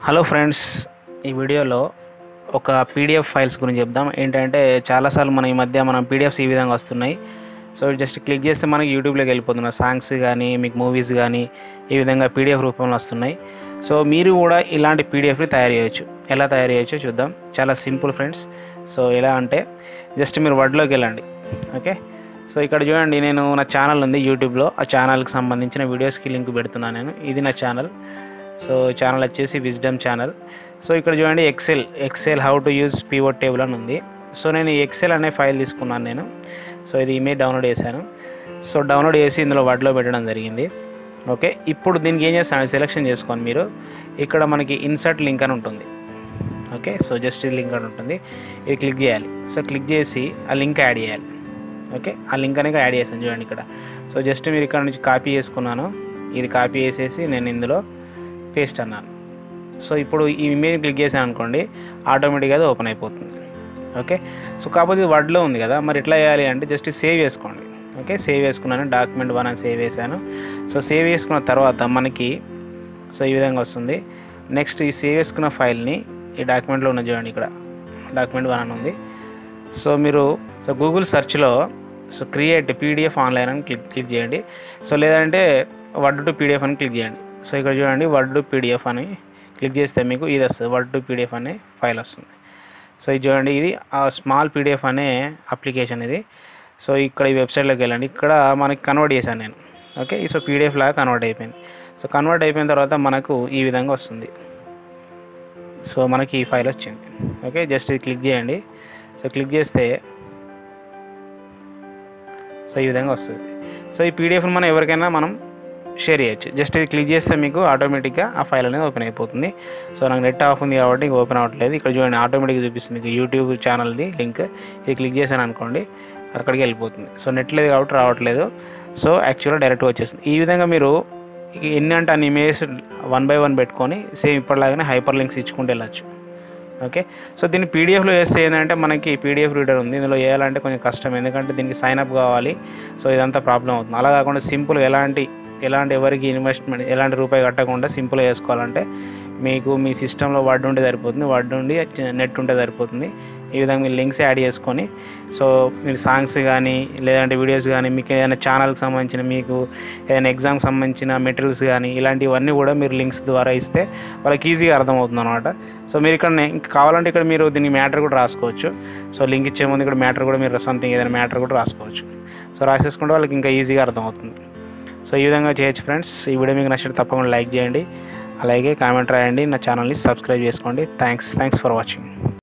hello friends ఈ వీడియోలో ఒక పీడిఎఫ్ ఫైల్స్ గురించి చెప్దాం ఏంటంటే చాలాసార్లు మన ఈ మధ్య మనం పీడిఎఫ్స్ ఈ విధంగా వస్తున్నాయి సో జస్ట్ క్లిక్ చేస్తే మనకి యూట్యూబ్లోకి వెళ్ళిపోతున్నాయి సాంగ్స్ కానీ మీకు మూవీస్ కానీ ఈ విధంగా పీడిఎఫ్ రూపంలో వస్తున్నాయి సో మీరు కూడా ఇలాంటి పీడిఎఫ్ని తయారు చేయొచ్చు ఎలా తయారు చేయొచ్చో చూద్దాం చాలా సింపుల్ ఫ్రెండ్స్ సో ఎలా అంటే జస్ట్ మీరు వర్డ్లోకి వెళ్ళండి ఓకే సో ఇక్కడ చూడండి నేను నా ఛానల్ ఉంది యూట్యూబ్లో ఆ ఛానల్కి సంబంధించిన వీడియోస్కి లింక్ పెడుతున్నాను నేను ఇది నా ఛానల్ సో ఛానల్ వచ్చేసి విజ్డమ్ ఛానల్ సో ఇక్కడ చూడండి Excel Excel how to use pivot table అని ఉంది సో నేను ఈ ఎక్సెల్ అనే ఫైల్ తీసుకున్నాను నేను సో ఇది ఇమేజ్ డౌన్లోడ్ చేశాను సో డౌన్లోడ్ చేసి ఇందులో వర్డ్లో పెట్టడం జరిగింది ఓకే ఇప్పుడు దీనికి ఏం చేస్తాను సెలెక్షన్ చేసుకోండి మీరు ఇక్కడ మనకి ఇన్సర్ట్ లింక్ అని ఉంటుంది ఓకే సో జస్ట్ ఇది లింక్ అని ఉంటుంది ఇది క్లిక్ చేయాలి సో క్లిక్ చేసి ఆ లింక్ యాడ్ చేయాలి ఓకే ఆ లింక్ అనేది యాడ్ చేశాను చూడండి ఇక్కడ సో జస్ట్ మీరు ఇక్కడ నుంచి కాపీ చేసుకున్నాను ఇది కాపీ చేసేసి నేను ఇందులో పేస్ట్ అన్నాను సో ఇప్పుడు ఈ ఇమేజ్ క్లిక్ చేశాను అనుకోండి ఆటోమేటిక్గా అది ఓపెన్ అయిపోతుంది ఓకే సో కాకపోతే ఇది వర్డ్లో ఉంది కదా మరి ఎట్లా చేయాలి అంటే జస్ట్ సేవ్ చేసుకోండి ఓకే సేవ్ చేసుకున్నాను డాక్యుమెంట్ వన్ అని సేవ్ చేశాను సో సేవ్ చేసుకున్న తర్వాత మనకి సో ఈ విధంగా వస్తుంది నెక్స్ట్ ఈ సేవ్ చేసుకున్న ఫైల్ని ఈ డాక్యుమెంట్లో ఉన్న చూడండి ఇక్కడ డాక్యుమెంట్ వన్ అని ఉంది సో మీరు సో గూగుల్ సెర్చ్లో సో క్రియేట్ పీడిఎఫ్ ఆన్లైన్ అని క్లిక్ క్లిక్ చేయండి సో లేదంటే వర్డ్ టు పీడిఎఫ్ అని క్లిక్ చేయండి సో ఇక్కడ చూడండి వర్డ్ టు పీడిఎఫ్ అని క్లిక్ చేస్తే మీకు ఇది వస్తుంది వర్డ్ టు పీడిఎఫ్ అనే ఫైల్ వస్తుంది సో ఇది చూడండి ఇది ఆ స్మాల్ పీడిఎఫ్ అనే అప్లికేషన్ ఇది సో ఇక్కడ ఈ వెబ్సైట్లోకి వెళ్ళండి ఇక్కడ మనకి కన్వర్ట్ చేశాను నేను ఓకే సో పీడిఎఫ్ లాగా కన్వర్ట్ అయిపోయింది సో కన్వర్ట్ అయిపోయిన తర్వాత మనకు ఈ విధంగా వస్తుంది సో మనకి ఈ ఫైల్ వచ్చింది ఓకే జస్ట్ ఇది క్లిక్ చేయండి సో క్లిక్ చేస్తే సో ఈ విధంగా వస్తుంది సో ఈ పీడిఎఫ్ని మనం ఎవరికైనా మనం షేర్ చేయొచ్చు జస్ట్ ఇది క్లిక్ చేస్తే మీకు ఆటోమేటిక్గా ఆ ఫైల్ అనేది ఓపెన్ అయిపోతుంది సో నాకు నెట్ ఆఫ్ ఉంది కాబట్టి ఇంక ఓపెన్ అవ్వట్లేదు ఇక్కడ చూడండి ఆటోమేటిక్గా చూపిస్తుంది మీకు యూట్యూబ్ ఛానల్ది లింక్ ఇది క్లిక్ చేశాను అనుకోండి అక్కడికి వెళ్ళిపోతుంది సో నెట్ లేదు కాబట్టి రావట్లేదు సో యాక్చువల్గా డైరెక్ట్గా వచ్చేస్తుంది ఈ విధంగా మీరు ఎన్ని అంటే అన్ని ఇమేజెస్ వన్ బై వన్ పెట్టుకొని సేమ్ ఇప్పటిలాగానే హైపర్ లింక్స్ ఇచ్చుకుంటూ వెళ్ళచ్చు ఓకే సో దీన్ని పీడిఎఫ్లో వేస్తే ఏంటంటే మనకి పీడిఎఫ్ రీడర్ ఉంది ఇందులో వేయాలంటే కొంచెం కష్టం ఎందుకంటే దీనికి సైన్ అప్ కావాలి సో ఇదంతా ప్రాబ్లం అవుతుంది అలా కాకుండా సింపుల్ ఎలాంటి ఎలాంటి ఎవరికి ఇన్వెస్ట్మెంట్ ఎలాంటి రూపాయి కట్టకుండా సింపుల్గా చేసుకోవాలంటే మీకు మీ సిస్టంలో వర్డ్ ఉంటే సరిపోతుంది వర్డ్ ఉండి నెట్ ఉంటే సరిపోతుంది ఈ విధంగా మీరు లింక్స్ యాడ్ చేసుకొని సో మీరు సాంగ్స్ కానీ లేదంటే వీడియోస్ కానీ మీకు ఏదైనా ఛానల్కి సంబంధించిన మీకు ఏదైనా ఎగ్జామ్కి సంబంధించిన మెటీరియల్స్ కానీ ఇలాంటివన్నీ కూడా మీరు లింక్స్ ద్వారా ఇస్తే వాళ్ళకి ఈజీగా అర్థమవుతుంది అనమాట సో మీరు ఇక్కడ ఇంకా కావాలంటే ఇక్కడ మీరు దీనికి మ్యాటర్ కూడా రాసుకోవచ్చు సో లింక్ ఇచ్చే ముందు ఇక్కడ మ్యాటర్ కూడా మీరు సంథింగ్ ఏదైనా మ్యాటర్ కూడా రాసుకోవచ్చు సో రాసేసుకుంటే వాళ్ళకి ఇంకా ఈజీగా అర్థమవుతుంది సో ఈ విధంగా చేయొచ్చు ఫ్రెండ్స్ ఈ వీడియో మీకు నచ్చితే తప్పకుండా లైక్ చేయండి అలాగే కామెంట్ రాయండి నా ఛానల్ని సబ్స్క్రైబ్ చేసుకోండి థ్యాంక్స్ థ్యాంక్స్ ఫర్ వాచింగ్